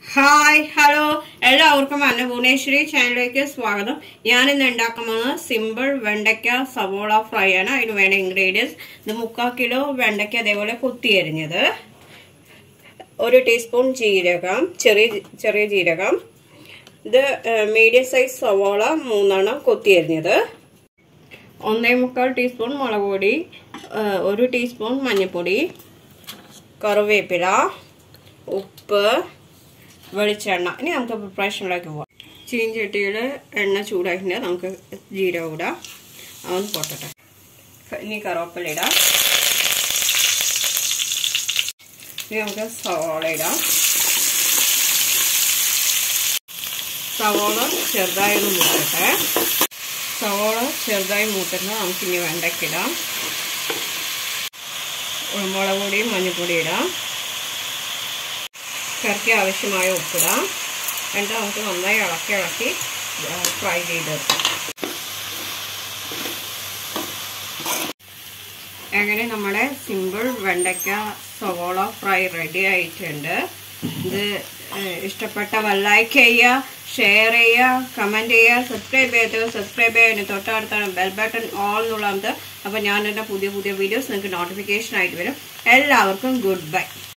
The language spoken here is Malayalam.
ഹായ് ഹലോ എല്ലാവർക്കും അന്നപൂർണേശ്വരി ചാനലിലേക്ക് സ്വാഗതം ഞാൻ ഇന്ന് ഉണ്ടാക്കുന്നത് സിമ്പിൾ വെണ്ടയ്ക്ക സവോള ഫ്രൈ ആണ് അതിന് വേണ്ട ഇൻഗ്രീഡിയൻസ് ഇത് മുക്കാൽ കിലോ വെണ്ടയ്ക്ക അതേപോലെ കൊത്തിയരിഞ്ഞത് ഒരു ടീസ്പൂൺ ജീരകം ചെറിയ ചെറിയ ജീരകം ഇത് മീഡിയം സൈസ് സവോള മൂന്നെണ്ണം കൊത്തിയരിഞ്ഞത് ഒന്നേ മുക്കാൽ ടീസ്പൂൺ മുളക് പൊടി ഒരു ടീസ്പൂൺ മഞ്ഞൾപ്പൊടി കറിവേപ്പില ഉപ്പ് വെളിച്ചെണ്ണ ഇനി നമുക്ക് പ്രിപ്പറേഷനിലേക്ക് പോകാം ചീഞ്ചട്ടിയിൽ എണ്ണ ചൂടാക്കിയിട്ട് നമുക്ക് ജീരകം ഇടാം അതൊന്ന് പൊട്ടട്ടെ ഇനി കറിവേപ്പില ഇടാം ഇനി നമുക്ക് സവോള ഇടാം സവോള ചെറുതായി ഒന്ന് മൂട്ടട്ടെ സവോള ചെറുതായി മൂട്ടുന്നത് നമുക്കിനി വെണ്ടയ്ക്കിടാം മുളക് പൊടിയും മഞ്ഞൾപ്പൊടിയും ഇടാം കറിക്ക് ആവശ്യമായ ഉപ്പിടാം എന്നിട്ട് നമുക്ക് നന്നായി ഇളക്കി ഇളക്കി ഫ്രൈ ചെയ്തെടുക്കാം അങ്ങനെ നമ്മുടെ സിമ്പിൾ വെണ്ടയ്ക്ക സവോള ഫ്രൈ റെഡി ആയിട്ടുണ്ട് ഇത് ഇഷ്ടപ്പെട്ട ലൈക്ക് ചെയ്യുക ഷെയർ ചെയ്യുക കമൻറ്റ് ചെയ്യുക സബ്സ്ക്രൈബ് ചെയ്ത് സബ്സ്ക്രൈബ് ചെയ്യാൻ തൊട്ടടുത്താണ് ബെൽ ബട്ടൺ ഓൾ എന്നുള്ളത് അപ്പോൾ ഞാൻ എൻ്റെ പുതിയ പുതിയ വീഡിയോസ് നിങ്ങൾക്ക് നോട്ടിഫിക്കേഷൻ ആയിട്ട് വരും എല്ലാവർക്കും ഗുഡ് ബൈ